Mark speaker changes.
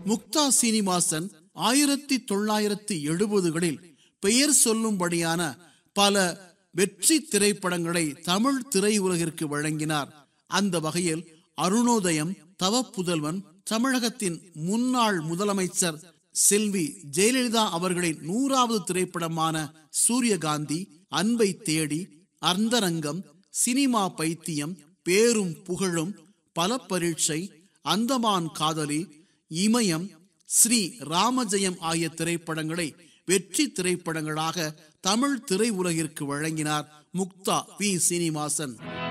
Speaker 1: முக்தா சீனிவாசன் ஆயிரத்தி தொள்ளாயிரத்தி எழுபதுகளில் பெயர் சொல்லும்படியான பல வெற்றி திரைப்படங்களை தமிழ் திரையுலகிற்கு வழங்கினார் அந்த வகையில் அருணோதயம் தவப்புதல்வன் தமிழகத்தின் முன்னாள் முதலமைச்சர் செல்வி ஜெயலலிதா அவர்களின் நூறாவது திரைப்படமான சூரியகாந்தி அன்பை தேடி அர்ந்தரங்கம் சினிமா பைத்தியம் பேரும் புகழும் பல பரீட்சை அந்தமான் காதலி இமயம் ஸ்ரீ ராமஜெயம் ஆகிய திரைப்படங்களை வெற்றி திரைப்படங்களாக தமிழ் திரையுலகிற்கு வழங்கினார் முக்தா பி சீனிவாசன்